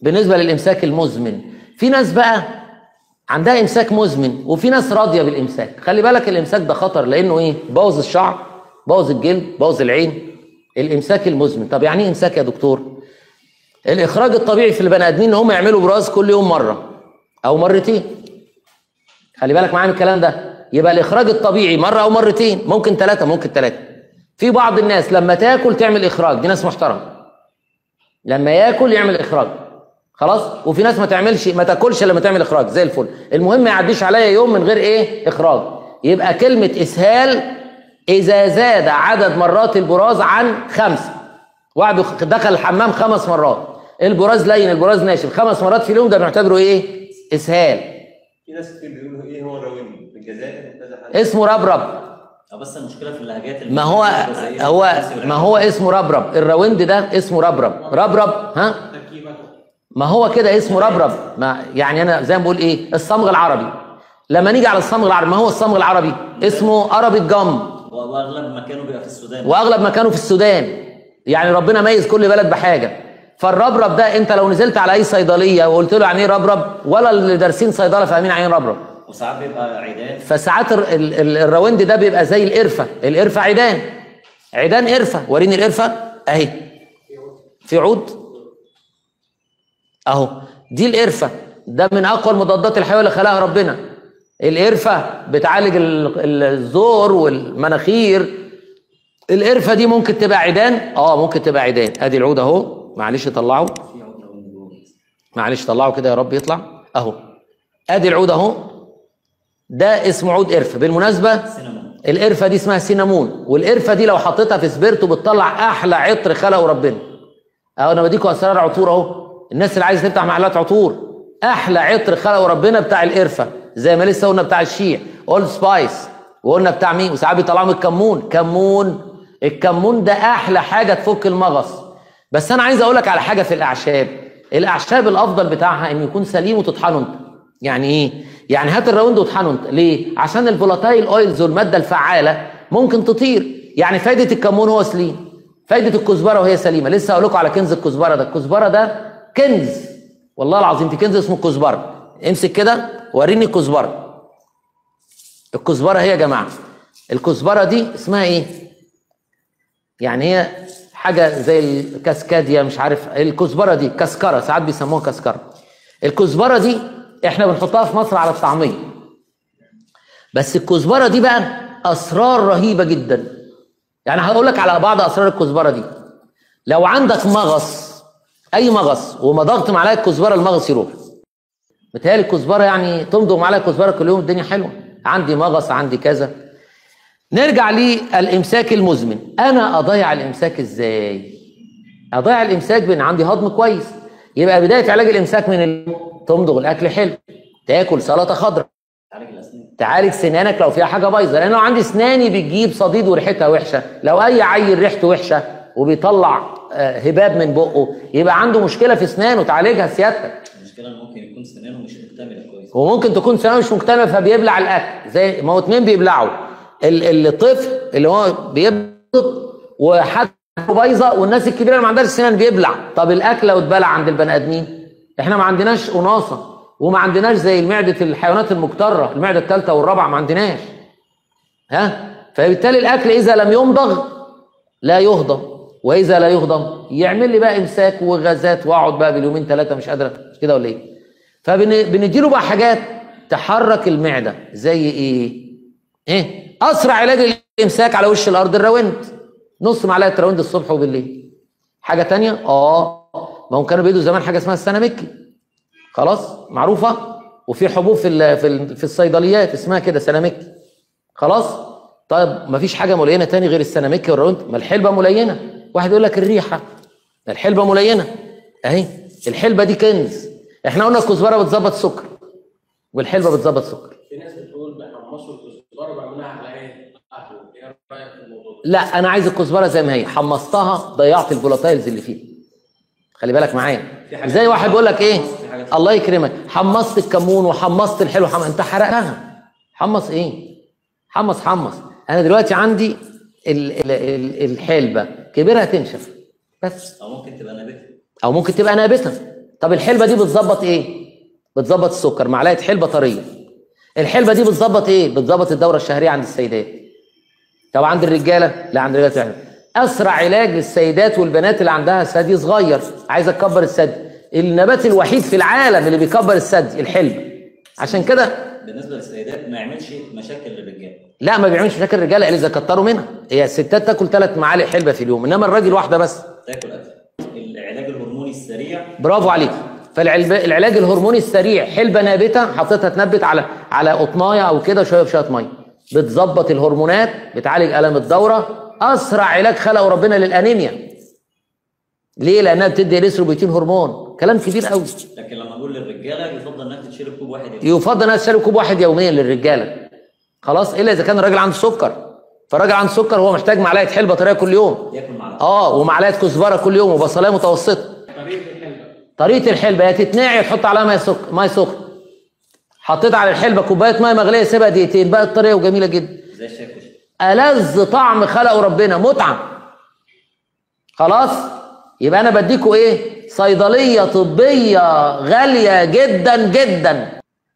بالنسبه للامساك المزمن في ناس بقى عندها امساك مزمن وفي ناس راضيه بالامساك خلي بالك الامساك ده خطر لانه ايه بوظ الشعر بوظ الجلد بوظ العين الامساك المزمن طب يعني ايه امساك يا دكتور الاخراج الطبيعي في البني ادمين ان هم يعملوا براز كل يوم مره او مرتين خلي بالك معايا من الكلام ده يبقى الاخراج الطبيعي مره او مرتين ممكن ثلاثه ممكن ثلاثه في بعض الناس لما تاكل تعمل اخراج دي ناس محترمه لما ياكل يعمل اخراج خلاص وفي ناس ما تعملش ما تاكلش لما تعمل اخراج زي الفل المهم ما يعديش عليا يوم من غير ايه اخراج يبقى كلمه اسهال اذا زاد عدد مرات البراز عن خمسه واحد دخل الحمام خمس مرات البراز لين البراز ناشف خمس مرات في اليوم ده بنعتبره ايه اسهال في ناس كتير بيقولوا ايه هو الراوند في الجزائر كذا حد اسمه ربرب اه بس المشكله في اللهجات ما هو هو ما هو اسمه ربرب الراوند ده اسمه ربرب ربرب ها ما هو كده اسمه ربرب ما يعني انا زي ما بقول ايه الصمغ العربي لما نيجي على الصمغ العربي ما هو الصمغ العربي اسمه عربي الجم واغلب مكانه بيبقى في السودان واغلب مكانه في السودان يعني ربنا ميز كل بلد بحاجه فالربرب ده انت لو نزلت على اي صيدليه وقلت له يعني ايه ربرب ولا اللي دارسين صيدله فاهمين يعني ايه ربرب وساعات بيبقى عيدان فساعات ال- ال- ال- الراوند ده بيبقى زي القرفه القرفه عيدان عيدان قرفه وريني القرفه اهي في عود اهو دي القرفه ده من اقوى المضادات الحيويه اللي خلقها ربنا القرفه بتعالج ال- ال- الزور والمناخير القرفه دي ممكن تبقى عيدان اه ممكن تبقى عيدان ادي العود اهو معلش طلعه في عود راوند جوه معلش طلعه كده يا رب يطلع اهو ادي العود اهو ده اسمه عود قرفه بالمناسبه سينما القرفه دي اسمها سينامون والقرفه دي لو حطيتها في سبيرتو بتطلع احلى عطر خلقه ربنا اهو انا بديكوا اسرار عطور اهو الناس اللي عايزه تفتح محلات عطور احلى عطر خلقه ربنا بتاع القرفه زي ما لسه قلنا بتاع الشيع اولد سبايس وقلنا بتاع مين وساعات بيطلعوا من الكمون كمون الكمون ده احلى حاجه تفك المغص بس انا عايز اقول لك على حاجه في الاعشاب الاعشاب الافضل بتاعها ان يكون سليم وتطحنه انت يعني ايه يعني هات الراوند وطحنه انت ليه عشان الفولاتايل اويلز والماده الفعاله ممكن تطير يعني فايده الكمون هو سليم فايده الكزبره وهي سليمه لسه هقول لكم على كنز الكزبره ده الكزبره ده كنز والله العظيم في كنز اسمه الكزبره امسك كده وريني الكزبره الكزبره هي يا جماعه الكزبره دي اسمها ايه يعني هي حاجه زي الكاسكاديا مش عارف الكزبره دي كسكره ساعات بيسموها كسكره الكزبره دي احنا بنحطها في مصر على الطعميه بس الكزبره دي بقى اسرار رهيبه جدا يعني هقول لك على بعض اسرار الكزبره دي لو عندك مغص اي مغص ومضغت معلقه كزبره المغص يروح متهيألي الكزبره يعني تمضغ معلقه كزبره كل يوم الدنيا حلوه عندي مغص عندي كذا نرجع للامساك المزمن انا اضيع الامساك ازاي اضيع الامساك بان عندي هضم كويس يبقى بدايه علاج الامساك من ال... تمضغ الاكل حلو تاكل سلطه خضراء تعالج الاسنان تعالج سنانك لو فيها حاجه بايظه لان لو عندي اسناني بتجيب صديد وريحتها وحشه لو اي عيل ريحته وحشه وبيطلع آه، هباب من بقه يبقى عنده مشكله في اسنانه تعالجها سيادتك المشكله ان ممكن يكون سنانه مش مكتمله كويس وممكن تكون سنانه مش مكتمله فبيبلع الاكل زي ما هو اتنين بيبلعوا ال- الطفل اللي هو بيبلط وحد بايظه والناس الكبيره اللي ما عندهاش سنان بيبلع طب الاكل لو اتبلع عند البني ادمين احنا ما عندناش قناصه وما عندناش زي المعده الحيوانات المكتره المعده الثالثه والرابعه ما عندناش ها فبالتالي الاكل اذا لم يمضغ لا يهضم واذا لا يهضم يعمل لي بقى امساك وغازات واقعد بقى باليومين ثلاثه مش قادره مش كده ولا ايه فبنديله بقى حاجات تحرك المعده زي ايه ايه اسرع علاج الامساك على وش الارض الراوند نص معلقه راوند الصبح وبالليل حاجه تانية اه ما هم كانوا بيدوا زمان حاجه اسمها السنامكي خلاص معروفه وفي حبوب في ال- في ال- في الصيدليات اسمها كده سنامكي خلاص طيب ما فيش حاجه ملينه تاني غير السنامكي والراوند ما الحلبه ملينه واحد يقول لك الريحه ما الحلبه ملينه اهي الحلبه دي كنز احنا قلنا الكزبره بتظبط سكر والحلبه بتظبط سكر في ناس بتقول بيحمصوا الكزبره بيعملوها على ايه؟ قهوه ايه رايك في الموضوع ده؟ لا انا عايز الكزبره زي ما هي حمصتها ضيعت الفولاتايلز اللي فيها خلي بالك معايا في حاجات- زي واحد بيقول لك ايه في حاجات- الله يكرمك حمصت الكمون وحمصت الحلو حم... انت حرقتها حمص ايه حمص حمص انا دلوقتي عندي ال... ال... ال... الحلبه كبيرها تنشف بس او ممكن تبقى نابته او ممكن تبقى نابته طب الحلبه دي بتظبط ايه بتظبط السكر معلقه حلبه طريه الحلبه دي بتظبط ايه بتظبط الدوره الشهريه عند السيدات طب عند الرجاله لا عند الرجاله لا. اسرع علاج للسيدات والبنات اللي عندها ثدي صغير عايزه تكبر الثدي النبات الوحيد في العالم اللي بيكبر الثدي الحلبه عشان كده بالنسبه للسيدات ما يعملش مشاكل للرجال لا ما بيعملش مشاكل الرجاله الا اذا كتروا منها هي الستات تاكل ثلاث معالق حلبه في اليوم انما الراجل واحده بس تاكل اكل العلاج الهرموني السريع برافو عليك فالعلاج الهرموني السريع حلبه نابته حطيتها تنبت على على قطنايه او كده شويه بشويه ميه بتظبط الهرمونات بتعالج الام الدوره اسرع علاج خلقه ربنا للانيميا ليه لانها بتدي الاسروبيتين هرمون كلام كبير قوي لكن لما نقول للرجاله يفضل انك تشرب كوب واحد يوم. يفضل انها تشرب كوب واحد يوميا للرجاله خلاص الا اذا كان الراجل عنده سكر فالراجل عنده سكر هو محتاج معلقه حلبه طريه كل يوم ياكل معلقه اه ومعلقه كزبره كل يوم وبصلايه متوسطه طريقه الحلبه طريقه الحلبه يا تتنقع يا تحط عليها ميه سكر ميه سخن حطيت على الحلبه كوبايه ميه مغليه سيبها دقيقتين بقت طريه وجميله جدا زي الشاي كشري ألذ طعم خلقه ربنا متعه خلاص يبقى انا بديكوا ايه صيدليه طبيه غاليه جدا جدا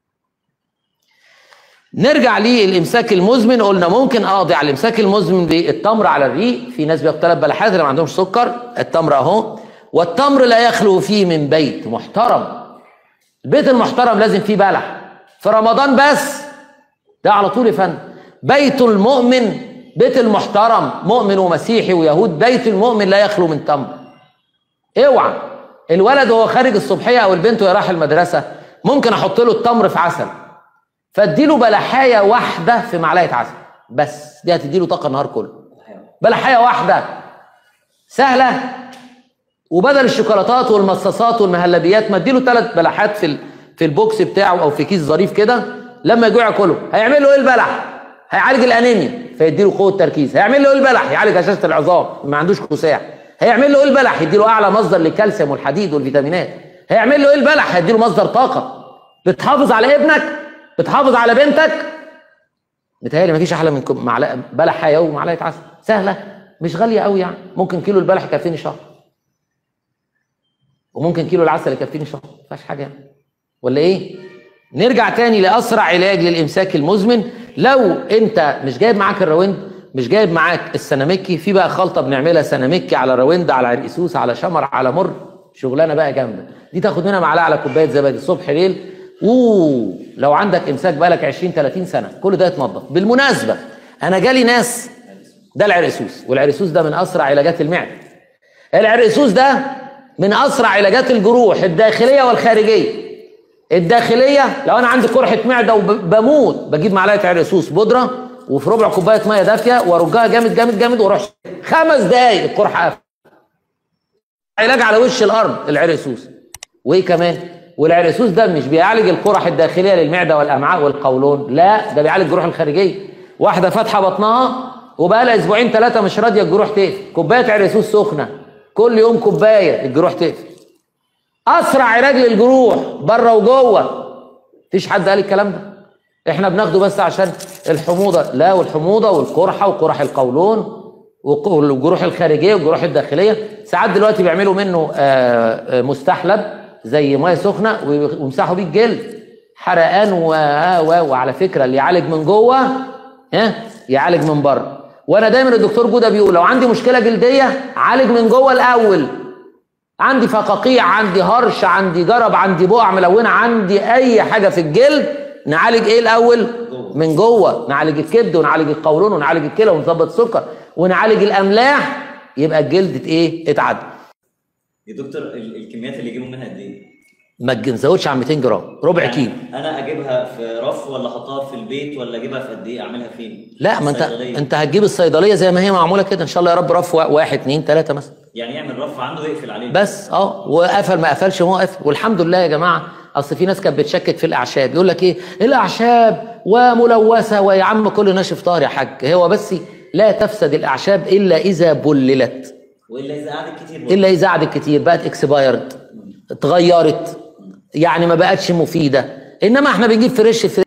نرجع للامساك المزمن قلنا ممكن اقضي على الامساك المزمن بالتمر على الريق في ناس بياخدوا ثلاث بلحات اللي ما عندهمش سكر التمر اهو والتمر لا يخلو فيه من بيت محترم البيت المحترم لازم فيه بلح في رمضان بس ده على طول يا فندم بيت المؤمن بيت المحترم مؤمن ومسيحي ويهود بيت المؤمن لا يخلو من تمر اوعى الولد وهو خارج الصبحيه او البنت وهي رايحه المدرسه ممكن احط له التمر في عسل فاديله بلحايه واحده في معلقه عسل بس دي هتديله طاقه النهار كله بلحايه واحده سهله وبدل الشوكولاتات والمصاصات والمهلبيات ما اديله ثلاث بلحات في ال- في البوكس بتاعه او في كيس ظريف كده لما يجوع ياكله هيعمل له ايه البلح هيعالج الانيميا فيديله قوه تركيز هيعمل له ايه البلح يعالج هشاشه العظام ما عندوش كساح هيعمل له ايه البلح يديله اعلى مصدر للكالسيوم والحديد والفيتامينات هيعمل له ايه البلح هيديله مصدر طاقه بتحافظ على ابنك بتحافظ على بنتك متهيألي مفيش احلى من كم- معلقه بلح يوم ومعلقه عسل سهله مش غاليه قوي يعني ممكن كيلو البلح يكفيني شهر وممكن كيلو العسل يكفيني شهر ما فيهاش حاجه يعني ولا ايه نرجع تاني لاسرع علاج للامساك المزمن لو انت مش جايب معاك الراوند مش جايب معاك السنامكي في بقى خلطه بنعملها سنامكي على راوند على عرقسوس على شمر على مر شغلانه بقى جامده دي تاخد منها معلقه على كوبايه زبادي صبح ليل اوه لو عندك امساك بقالك 20 30 سنه كل ده يتنضف بالمناسبه انا جالي ناس ده العرقسوس والعرقسوس ده من اسرع علاجات المعده العرقسوس ده من اسرع علاجات الجروح الداخليه والخارجيه الداخليه لو انا عندي قرحه معده وبموت بجيب معلقه عرقسوس بودره وفي ربع كوبايه ميه دافيه وارجها جامد جامد جامد واروح خمس دقايق القرحه قفل علاج على وش الارض العرقسوس وايه كمان والعرقسوس ده مش بيعالج القرح الداخليه للمعده والامعاء والقولون لا ده بيعالج الجروح الخارجيه واحده فاتحه بطنها وبقى لها اسبوعين ثلاثه مش راضيه الجروح تقفل كوبايه عرقسوس سخنه كل يوم كوبايه الجروح تقفل اسرع علاج للجروح بره وجوه مفيش حد قال الكلام ده احنا بناخده بس عشان الحموضه لا والحموضه والقرحه وقرح القولون وق- والجروح الخارجيه والجروح الداخليه ساعات دلوقتي بيعملوا منه آه، آه، مستحلب زي ميه سخنه وي- ويمسحوا بيه الجلد حرقان و... و... وعلى فكره اللي يعالج من جوه ها يعالج من بره وانا دايما الدكتور جوده بيقول لو عندي مشكله جلديه عالج من جوه الاول عندي فقاقيع عندي هرش عندي جرب عندي بقع ملونه عندي اي حاجه في الجلد نعالج ايه الاول من جوه نعالج الكبد ونعالج القولون ونعالج الكلى ونظبط السكر ونعالج الاملاح يبقى الجلد ايه اتعدل يا دكتور ال- الكميات اللي يجيبوا منها قد ايه؟ ما تزودش عن 200 جرام ربع يعني كيلو انا اجيبها في رف ولا احطها في البيت ولا اجيبها في قد ايه اعملها فين؟ لا ما انت الصيدلية. انت هتجيب الصيدليه زي ما هي معموله كده ان شاء الله يا رب رف واحد اتنين تلاته مثلا يعني يعمل رف عنده يقفل عليه بس اه وقفل ما قفلش هو قفل والحمد لله يا جماعه اصل في ناس كانت بتشكك في الاعشاب يقول لك ايه الاعشاب وملوثه ويا عم كله ناشف طاهر يا حاج هو بس لا تفسد الاعشاب الا اذا بللت والا اذا قعدت كتير برضه. الا اذا قعدت كتير بقت اكسبايرد اتغيرت يعني ما بقتش مفيده انما احنا بنجيب فريش فريش